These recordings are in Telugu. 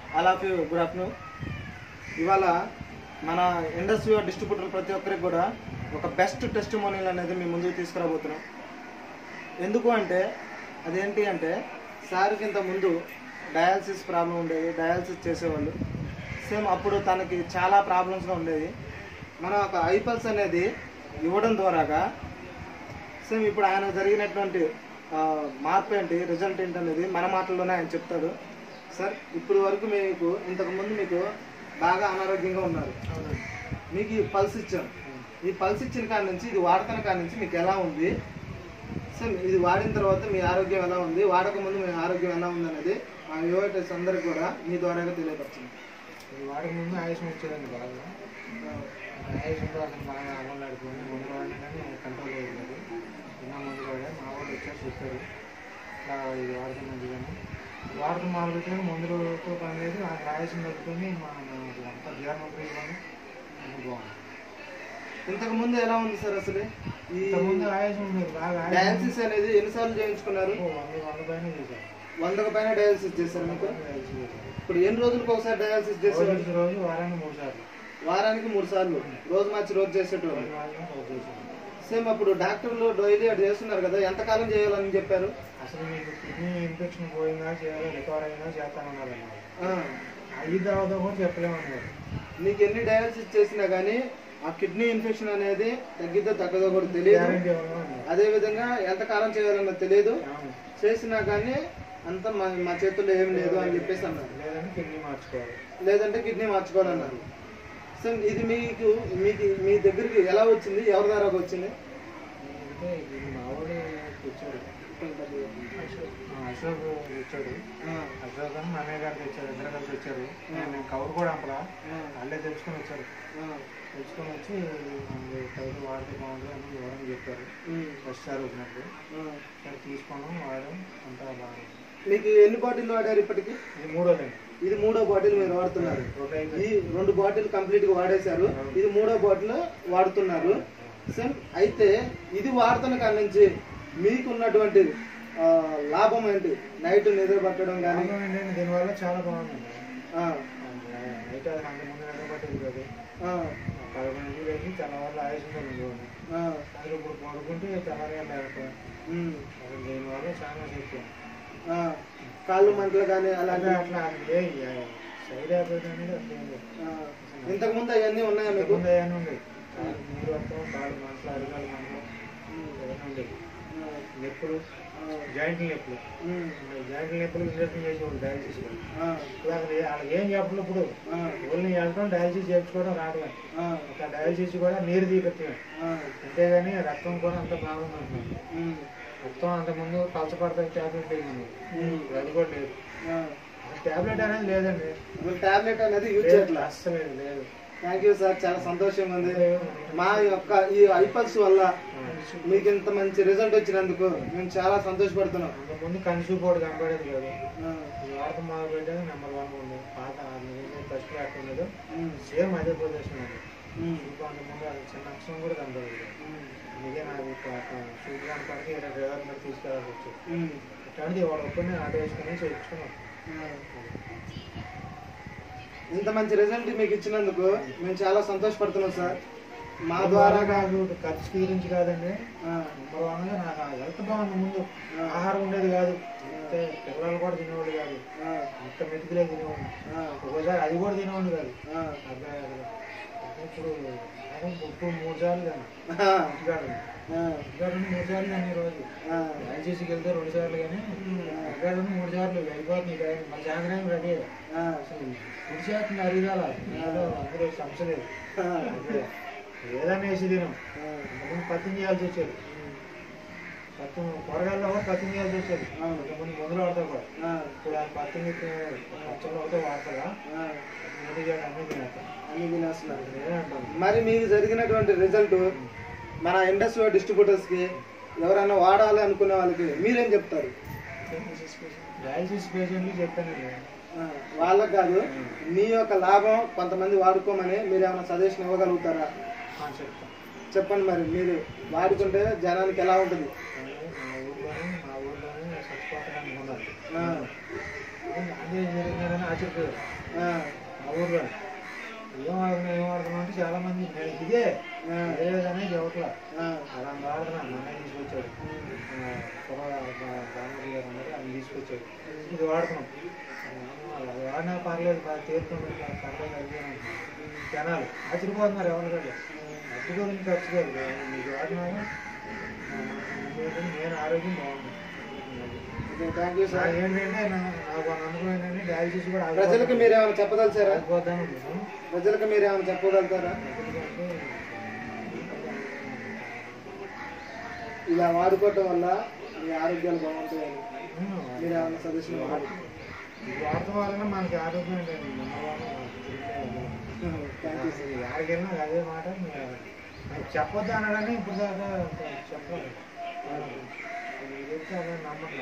All of you good afternoon ఇవాళ మన ఇండస్ట్రీ డిస్ట్రిబ్యూటర్ ప్రతి ఒక్కరికి కూడా ఒక బెస్ట్ టెస్ట్ మోనియల్ అనేది మీ ముందుకు తీసుకురాబోతున్నాం ఎందుకు అంటే అదేంటి అంటే సార్కి ఇంత ముందు డయాలసిస్ ప్రాబ్లం ఉండేది డయాలసిస్ చేసేవాళ్ళు సేమ్ అప్పుడు తనకి చాలా ప్రాబ్లమ్స్గా ఉండేది మనం ఒక ఐపల్స్ అనేది ఇవ్వడం ద్వారాగా సేమ్ ఇప్పుడు ఆయన జరిగినటువంటి ఆ, మార్పు ఏంటి రిజల్ట్ ఏంటి అనేది మన మాటల్లోనే ఆయన చెప్తాడు సార్ ఇప్పుడు వరకు మీకు ఇంతకు ముందు మీకు బాగా అనారోగ్యంగా ఉన్నారు మీకు ఈ పల్స్ ఇచ్చాం ఈ పల్స్ ఇచ్చిన కాడి నుంచి ఇది వాడుతున్న కాడి నుంచి మీకు ఎలా ఉంది సేమ్ ఇది వాడిన తర్వాత మీ ఆరోగ్యం ఎలా ఉంది వాడక ముందు మీ ఆరోగ్యం ఎలా ఉంది అనేది మా యువటర్స్ అందరికి కూడా మీ ద్వారాగా తెలియపరచండి ఇది వాడక ముందు ఆయుష్ వచ్చేదండి బాగా ఆయుష్ ఉంటే అసలు బాగా అవ్వలాడుకొని ముందు వాడినా కానీ కంట్రోల్ అయ్యేది చిన్న ముందు వాడే మా వాళ్ళు వచ్చారు చెప్పారు ఇట్లా ఇది వాడితే మంచిదని వాడకం మొదలు పెట్టిన మందులతో పని లేదు ఆ ఆయుషం తగ్గుతుంది మా అంతా జీర్ణం ఫ్రీగానే అన్నీ బాగుంది ఇంతకు ముందు ఎలా ఉంది సార్ అసలు ఈ ఇంతకుముందు ఆయుషం ఉండేది బాగా ఆయుషం డయాలసిస్ అనేది ఎన్నిసార్లు చేయించుకున్నారు ఓ వంద వంద పైన చేశారు వందకు పైన డయాలసిస్ చేశారు మీకు డయాలసిస్ చేశారు. ఇప్పుడు ఎన్ని రోజులకు ఒకసారి డయాలసిస్ చేసేవారు రోజు రోజు వారానికి మూడు సార్లు వారానికి మూడు సార్లు రోజు మార్చి రోజు చేసేటోళ్ళు రోజు వారానికి ఒకటి చేశారు సేమ్ అప్పుడు డాక్టర్లు డైలీ అటు చేస్తున్నారు కదా ఎంతకాలం చేయాలని చెప్పారు అసలు మీకు కిడ్నీ ఇన్ఫెక్షన్ పోయిందా చేయాలో రికవర్ అయినా చేస్తానన్నారు అన్నారు ఆ, అయిన తర్వాత కూడా చెప్పలేమన్నారు నీకు ఎన్ని డయాలసిస్ చేసినా కానీ ఆ కిడ్నీ ఇన్ఫెక్షన్ అనేది తగ్గిద్దో తగ్గదో కూడా తెలియదు గ్యారంటీ ఇవ్వమన్నారు అదే విధంగా ఎంతకాలం చేయాలన్నది తెలియదు అవును. చేసినా కానీ అంత మా మా చేతుల్లో ఏం లేదు అని చెప్పేసి అన్నారు లేదంటే కిడ్నీ మార్చుకోవాలి లేదంటే కిడ్నీ మార్చుకోవాలన్నారు సో ఇది మీకు మీకు మీ దగ్గరికి ఎలా వచ్చింది ఎవరి ద్వారా వచ్చింది అంటే ఇది మా వాడు తెచ్చాడు ఆ, అశోక్ తెచ్చాడు ఆ, అశోక్ అని మా అన్నయ్య గారు తెచ్చారు ఇద్దరు కలిసి తెచ్చారు నేను కవర్ కూడా అంపలా ఆ, వాళ్ళే తెచ్చుకొని వచ్చారు ఆ, తెచ్చుకొని వచ్చి కవర్ వాడితే బాగుంటుంది అని వివరం చెప్పారు ఉమ్, ఫస్ట్ సార్ వచ్చినప్పుడు ఆ. సరే తీసుకున్నాం వాడడం అంతా బాగా మీకు ఎన్ని బాటిల్ వాడారు ఇప్పటికి ఇది మూడోదండి ఇది మూడో బాటిల్ మీరు వాడుతున్నారు రెండు ఐదు ఈ రెండు బాటిల్ కంప్లీట్ గా వాడేశారు ఇది మూడో బాటిల్ వాడుతున్నారు సేమ్ అయితే ఇది వాడుతున్న కాడి నుంచి మీకున్నటువంటి ఆ, లాభం ఏంటి నైట్ నిద్ర పట్టడం కానీ లాభం ఏంటంటే దీనివల్ల చాలా బాగుందండి అయితే అది అంత ముందు నిలబట్టేది కాదు పదకొండు వేసి తెల్లవారులు ఆయుషంగా ఉండేవాడిని అసలు ఇప్పుడు పడుకుంటే తెల్లవారుగా లేకపోతే అసలు దీనివల్ల చాలా శక్తి కాళ్ళు మంటలు కానీ అలాగే అలాగే అట్లా ఏ సైడ్ అయిపోయింది అనేది అసలు ఏం లేదు. ఇంతకు ముందు అవన్నీ ఉన్నాయా మీకు ముందు ఏమైనా ఉండేది కాలు నీరు వస్తాం కాళ్ళు మనసులు అడగాలి మనలో ఏమైనా ఉండేది నొప్పులు జాయింట్ నొప్పులు జాయింట్ నొప్పులు ఇంజక్షన్ చేసేవాళ్ళు డయాలసిస్ వాళ్ళు. ఇప్పుడు అసలు ఏ- వాళ్ళకి ఏం చెప్పలేదు ఇప్పుడు ఓన్లీ వెళ్ళడం డయాలసిస్ చేయించుకోవడం రావడమే ఒక డయాలసిస్ కూడా నీరు తీపెట్టమే అంతేగాని రక్తం కూడా అంత బాగుంది అంటున్నాను రక్తం అంత ముందు పలచపడతాయి ట్యాబ్లెట్ లేదు మనకి. ఇప్పుడు అది కూడా లేదు అసలు ట్యాబ్లెట్ అనేది లేదండి టాబ్లెట్ అనేది యూజ్ లేదు, చేయట్లేదు అస్సలు లేదు, లేదు థ్యాంక్ యూ సార్ చాలా సంతోషంగా ఉంది మా యొక్క ఈ ఐపల్స్ వల్ల మీకు ఇంత మంచి రిజల్ట్ వచ్చినందుకు మేము చాలా సంతోషపడుతున్నాం అంత ముందు కన్సూ కూడా కనపడేది కాదు ఆ, ఈ వార్త మొదలు పెట్టేది నెంబర్ వన్ ఉంది పాత ఫస్ట్ క్లాస్ ఉండదు ఉమ్, సేమ్ అదే పొజిషన్ ఉంది ఉమ్, సూపు అంత ముందు అది చిన్న అక్షరం కూడా కనపడదు ఉమ్, అందుకే నాకు సూపు కనపడితే ఇలా డ్రైవర్ మీద తీసుకెళ్ళాల్సి వచ్చింది ఉమ్, ఇట్లాంటిది వాడు ఒక్కడిని ఆటో వేసుకుని చేయించుకున్నాం ఆ. ఇంత మంచి రిజల్ట్ మీకు ఇచ్చినందుకు మేము చాలా సంతోషపడుతున్నాం సార్ మా ద్వారా నాకు ఖర్చు గురించి కాదండి ఆ, నెంబర్ వన్ గా నాకు హెల్త్ బాగుంది ముందు ఆహారం ఉండేది కాదు అంటే పిల్లలు కూడా తినేవాళ్ళు కాదు ఆ, మొత్తం మెతుకులే తినేవాళ్ళు ఆ, ఒకసారి అది కూడా తినేవాళ్ళు కాదు ఆ, అర్థం కాదు. ఇప్పుడు నాకు ఇప్పుడు మూడు సార్లు తిన్నా ఆ, ఇంటికాడ ఆ, ఇంటికాడ నుండి మూడు సార్లు కానీ రోజు ఆ, దయచేసి వెళ్తే రెండు సార్లు కానీ ఇంటికాడ నుండి మూడు సార్లు అయిపోతుంది ఇక మళ్ళీ సాయంత్రం రెడీ ఆ, అసలు కుడి చేస్తుంది అరిగాల ఏదో అందరూ సమస్య లేదు ఆ, అదే. ఏదైనా వేసి తినం ఆ, ఇంతకుముందు పత్తి చేయాల్సి వచ్చేది పత్తి కూరగాయల్లో కూడా పత్తి చేయాల్సి వచ్చేది అవును. ఇంతకుముందు మందులు వాడతా కూడా ఆ, ఇప్పుడు ఆ పత్తి పచ్చళ్ళు ఒకటే వాడతారా ఆ, ముందు చేయాలి అన్నీ తినేస్తాం అన్ని తినేస్తున్నారు నేనే అంటాను మరి మీకు జరిగినటువంటి రిజల్ట్ మన ఇండస్ట్రీ డిస్ట్రిబ్యూటర్స్ కి ఎవరైనా వాడాలి అనుకునే వాళ్ళకి మీరేం చెప్తారు డయాలసిస్ పేషెంట్కి చెప్పానండి ఆ, వాళ్ళకి కాదు మీ యొక్క లాభం కొంతమంది వాడుకోమని మీరు ఏమైనా సజెషన్ ఇవ్వగలుగుతారా ఆ, చెప్తాను చెప్పండి మరి మీరు వాడుకుంటే జనానికి ఎలా ఉంటుంది కానీ మా ఊర్లోనే మా ఊర్లోనే చచ్చిపోతాను అనుకున్నారు ఆ, అదే జరిగినదని ఆశ్చర్యపోయారు ఆ, మా ఊర్లో ఏం వాడుతున్నావు ఏం వాడుతున్నావు అంటే చాలా మంది నేను ఇదే ఆ, ఇదే కానీ చెవట్లా ఆ, అలా వాడుతున్నాను నన్నే తీసుకొచ్చాడు ఆ, పొగ రామూరి గారు అన్నారు ఆయన తీసుకొచ్చాడు ఇది వాడుతున్నాం ఆ, అది వాడినా పర్లేదు బాగా తీరుతుంది పర్లేదు అది ఇది అని అంటున్నారు. జనాలు ఆశ్చర్యపోతున్నారు ఎవరు కదా డబ్బు గురించి ఖర్చు కాదు మీకు వాడినాము నేను ఆరోగ్యం బాగుంది ఓకే, థ్యాంక్ యూ సార్ నాకు ఏంటంటే నా- నాకు ఒక నమ్మకం ఏంటంటే డయాలసిస్ కూడా ప్రజలకు మీరు ఏమైనా చెప్పదలిచారా ఆగిపోతాను నేను ప్రజలకు మీరు ఏమైనా చెప్పగలుగుతారా ఎందుకంటే ఇలా వాడుకోవటం వల్ల మీ ఆరోగ్యాలు బాగుంటాయని ఉమ్, మీరు ఏమైనా సజెషన్ ఇవ్వాలి ఇది వాడటం వలన మనకి ఆరోగ్యం అంటే థ్యాంక్ యూ సార్ యాడికి వెళ్ళినా అదే మాట నాకు చెప్పొద్దు అనగానే ఇప్పుడు దాకా చెప్పాలి మీరు చెప్తే అదే నమ్మకం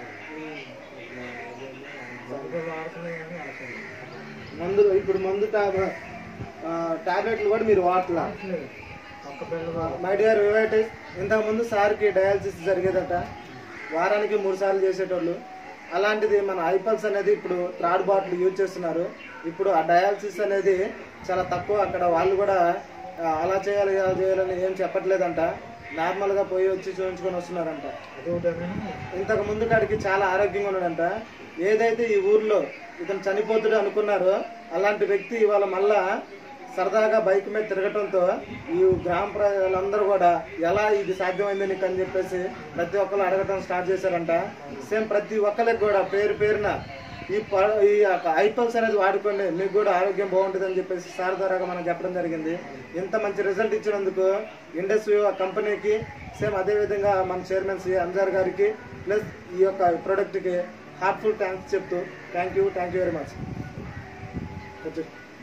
సరిగ్గా వాడుతున్నాయి కానీ అసలు మందు ఇప్పుడు మందు టాబ్ టాబ్లెట్లు కూడా మీరు వాడట్లా వాడట్లేదు. ఒక్క పిల్ల మై డియర్ వివైటైజ్ ఇంతకుముందు సార్కి డయాలసిస్ జరిగేదట వారానికి మూడు సార్లు చేసేటోళ్ళు అలాంటిది మన ఐపల్స్ అనేది ఇప్పుడు థర్డ్ బాటిల్ యూజ్ చేస్తున్నారు ఇప్పుడు ఆ డయాలసిస్ అనేది చాలా తక్కువ అక్కడ వాళ్ళు కూడా ఆ, అలా చేయాలి ఇలా చేయాలని ఏం చెప్పట్లేదంట నార్మల్గా పోయి వచ్చి చూపించుకొని వస్తున్నారంట అదొకటి ఇంతకు ముందు కాడికి చాలా ఆరోగ్యంగా ఉన్నాడంట ఏదైతే ఈ ఊర్లో ఇతను చనిపోతుడు అనుకున్నారో అలాంటి వ్యక్తి ఇవాళ మళ్ళా సరదాగా బైక్ మీద తిరగటంతో ఈ గ్రామ ప్రజలందరూ కూడా ఎలా ఇది సాధ్యమైంది నీకు అని చెప్పేసి ప్రతి ఒక్కరు అడగటం స్టార్ట్ చేశారంట సేమ్ ప్రతి ఒక్కరికి కూడా పేరు పేరున ఈ ప- ఈ ఐపల్స్ అనేది వాడుకోండి మీకు కూడా ఆరోగ్యం బాగుంటుంది అని చెప్పేసి సార్ ద్వారాగా మనం చెప్పడం జరిగింది ఇంత మంచి రిజల్ట్ ఇచ్చినందుకు ఇండస్ట్రీ కంపెనీకి సేమ్ అదే విధంగా మన చైర్మన్ శ్రీ అంజార్ గారికి ప్లస్ ఈ యొక్క ప్రోడక్ట్కి హార్ట్ఫుల్ థ్యాంక్స్ చెప్తూ thank you thank you very much